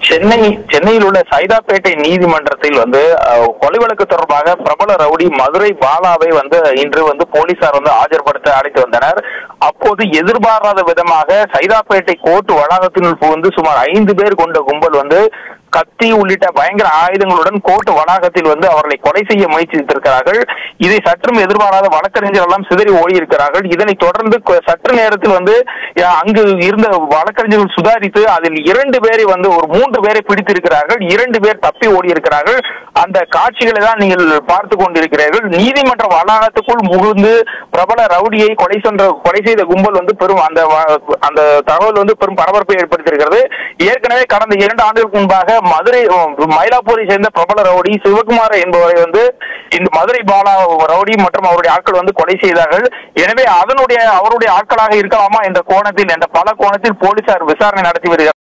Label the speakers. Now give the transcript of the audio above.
Speaker 1: சென்னை சென்னையில் உள்ள சைதாப்பேட்டை நீதிமன்றத்தில் வந்து அஹ், கொலை வழக்கு தொடர்பாக பிரபல ரவுடி மதுரை பாலாவை வந்து இன்று வந்து போலீசார் வந்து ஆஜர்படுத்த அழைத்து வந்தனர் அப்போது எதிர்பாராத விதமாக சைதாப்பேட்டை கோர்ட் வளாகத்தினுள் புகுந்து சுமார் ஐந்து பேர் கொண்ட கும்பல் வந்து கத்தி உள்ளிட்ட பயங்கர ஆயுதங்களுடன் கோர்ட் வளாகத்தில் வந்து அவர்களை கொலை செய்ய முயற்சித்திருக்கிறார்கள் இதை சற்றும் எதிர்பாராத வழக்கறிஞர் எல்லாம் சிதறி ஓடி இருக்கிறார்கள் இதனைத் தொடர்ந்து கொ- சற்று நேரத்தில் வந்து அஹ், அங்கு இருந்த வழக்கறிஞர்கள் சுதாரித்து அதில் இரண்டு பேரை வந்து ஒரு மூன்று பேரை பிடித்திருக்கிறார்கள் இரண்டு பேர் தப்பி ஓடி இருக்கிறார்கள் அந்த காட்சிகளை தான் நீங்கள் பார்த்து கொண்டிருக்கிறீர்கள் நீதிமன்ற வளாகத்துக்குள் முகுந்து பிரபல ரவுடியை கொலை சென்ற கொலை செய்த கும்பல் வந்து பெரும் அந்த வ- அந்த தகவல் வந்து பெரும் பரபரப்பை ஏற்படுத்தியிருக்கிறது ஏற்கனவே கடந்த இரண்டு ஆண்டுகளுக்கு முன்பாக மதுரை மயிலாப்பூரை சேர்ந்த பிரபல ரவுடி சிவகுமார் என்பவரை வந்து இந்த மதுரை பாலா ரவுடி மற்றும் அவருடைய ஆட்கள் வந்து கொலை செய்தார்கள் எனவே அதனுடைய அவருடைய ஆட்களாக இருக்கலாமா என்ற கோணத்தில் என்ற பல கோணத்தில் போலீசார் விசாரணை நடத்தி வருகிறார்